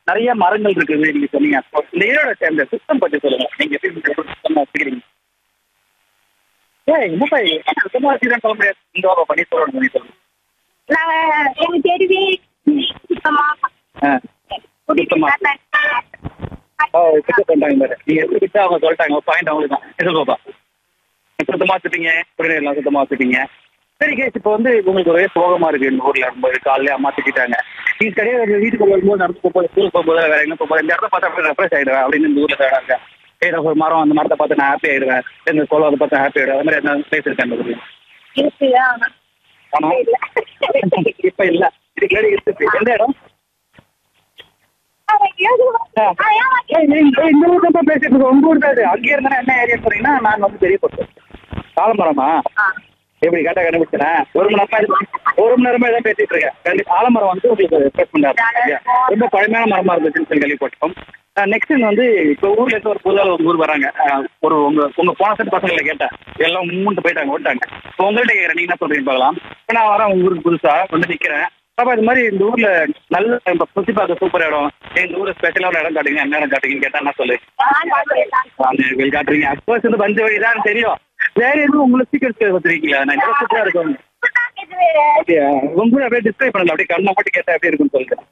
நிறைய மரங்கள் இருக்குது நீங்க சொன்னீங்க அப்போ இந்த ஈரோட சேர்ந்த சுத்தம் பத்தி சொல்லுங்க நீங்க எப்படி சுத்தமா வச்சுக்கிறீங்க ஏய் என்னப்பா இது? சுத்தமா வச்சுக்கிறேன்னு சொல்ல முடியாது இந்த வாரம் பண்ணி சொல்லணும் பண்ணி சொல்லுங்க நாங்க எங்க தெருவே சுத்தமா ஆ. கூட்டிட்டு சுத்தமா. ஓ கிட்ட சொல்லிட்டாங்க பாரு நீங்க எப்படி கிட்ட அவங்க சொல்லிட்டாங்க பாயிண்ட் அவங்களுக்கு தான் எது பாப்பா சுத்தமா வச்சுட்டீங்க குடிநீர் எல்லாம் சுத்தமா வச்சுட்டீங்க சரி கேஸ் இப்போ வந்து உங்களுக்கு ஒரே சோகமா இருக்கு இந்த ஊர்ல ரொம்ப காலையில அம்மா திட்டாங்க நீங்க கிடையாது வீட்டுக்கு வரும்போது நடந்து போகும்போது ஸ்கூல் போகும்போது வேற எங்க போகும்போது இந்த இடத்த பார்த்தா அப்படி ரெஃப்ரெஷ் ஆயிடுவேன் அப்படின்னு இந்த ஊர்ல தேடாங்க ஏதோ ஒரு மரம் அந்த மரத்தை பார்த்து நான் ஹாப்பி ஆயிடுவேன் இந்த கோலம் அதை பார்த்து ஹாப்பி ஆயிடுவேன் அது மாதிரி என்ன பிளேஸ் இருக்கு அந்த ஊர்ல இருக்கு ஆனா இல்ல இப்ப இல்ல இதுக்கு முன்னாடி இருக்கு எந்த இடம் ஏய், நீ இந்த இந்த ஊர் தான் பேசிட்டு இருக்கோம் உங்க ஊர் தான் இது அங்கே இருந்தா என்ன ஏரியா போறீங்கன்னா நான் வந்து பெரிய பொருள் ஆலமரமா எப்படி கேட்டா கண்டுபிடிச்சேன் ஒரு மணி நேரமா இது- ஒரு மணி நேரமா இதான் பேசிட்டு இருக்கேன் கண்டி- ஆலமரம் வந்து உங்களுக்கு ரெஃபர் பண்ணாரு ரொம்ப பழமையான மரமா இருந்துச்சுன்னு சொல்லி கேள்விப்பட்டோம் நெக்ஸ்ட் வந்து இப்போ ஊர்ல இருந்து ஒரு புதுசாக உங்க ஊர் வராங்க அஹ், ஒரு உங்க உங்க போன செட் பசங்களை கேட்டேன் எல்லாம் மூணு போயிட்டாங்க ஓட்டாங்க இப்போ உங்கள்கிட்ட கேட்குறேன் நீங்க என்ன சொல்றீங்க பார்க்கலாம் இப்போ நான் வரேன் உங்க ஊருக்கு புதுசா வந்து நிக்கிறேன் பாப்பா இது மாதிரி இந்த ஊர்ல நல்ல இப்ப சுத்தி பார்க்க சூப்பர் இடம் எங்க ஊர்ல ஸ்பெஷலான இடம் காட்டுங்க என்ன இடம் காட்டுங்கன்னு கேட்டா என்ன சொல்லு சாமியார்கள் காட்டுறீங்க அப்போஸ் வந்து பஞ்ச வழிதான் தெரியும் வேற எதுவும் உங்களுக்கு சீக்கிரம் வச்சிருக்கீங்களா நான் இந்த சூப்பரா இருக்கும் அப்படியா உங்க கூட அப்படியே டிஸ்கிரைப் பண்ணல அப்படியே கண்ணை மட்டும் கேட்டா எப்படி இருக்கும்னு சொல்லுங்க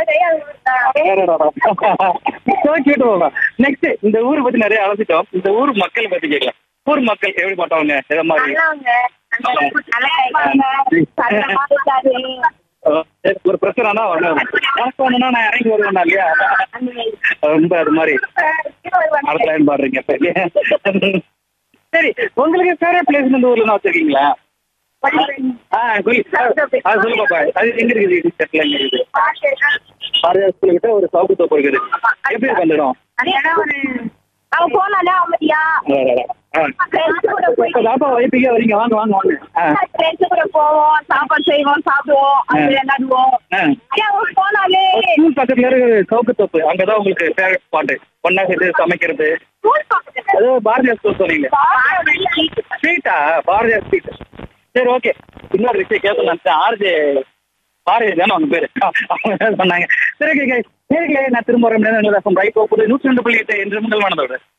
நெக்ஸ்ட் இந்த ஊரை பத்தி நிறைய அழைச்சிட்டோம் இந்த ஊர் மக்கள் பத்தி கேட்கலாம் ஊர் மக்கள் எப்படி பட்டவங்க எதை மாதிரி அஹ் ஒரு பிரச்சனைனா எனக்கு ஒண்ணுனா நான் இறங்கி வருவேன் இல்லையா ரொம்ப அது மாதிரி அடுத்த லைன் பாடுறீங்க இப்ப இல்லையா? சரி உங்களுக்கு ஃபேவரட் பிளேஸ் இந்த ஊர்ல நான் வச்சிருக்கீங்களா ஆ கோயில் அது சொல்லு பாப்பா அது எங்க இருக்குது இது செட்டில் எங்க இருக்குது பாரதியார் ஸ்கூல் கிட்ட ஒரு சவுக்கு தோப்பு இருக்குது எப்படி இருக்கு அந்த இடம் அவ போனாலே அமைதியா அடடடா. ஆ. ஃப்ரெண்ட்ஸ் கூட போய் இப்ப தாப்பா வைப்பீங்க வரீங்க வாங்க வாங்க வாங்க ஆ ஃப்ரெண்ட்ஸ் கூட போவோம் சாப்பாடு செய்வோம் சாப்பிடுவோம் அங்க விளையாடுவோம் ஆ ஐயா, அவங்க போனாலே ஸ்கூல் பக்கத்துல இருக்கு சவுக்கு தோப்பு அங்கதான் உங்களுக்கு ஃபேவரட் ஸ்பாட் ஒன்னா சேர்ந்து சமைக்கிறது ஸ்கூல் பக்கத்துல அது பாரதியார் ஸ்கூல் சொன்னீங்க ஸ்ட்ரீட்டா பாரதியார் ஸ்ட்ரீட் சரி ஓகே இன்னொரு விஷயம் கேட்க நினைச்சேன் ஆர்ஜே பாரதி தானே அவங்க பேரு அவங்க தான் சொன்னாங்க சரி ஓகே நேர்களே நான் திரும்ப வர முடியாது ரைட் போகுது நூற்றி ரெண்டு புள்ளி எட்டு என்று முதல் மனதோடு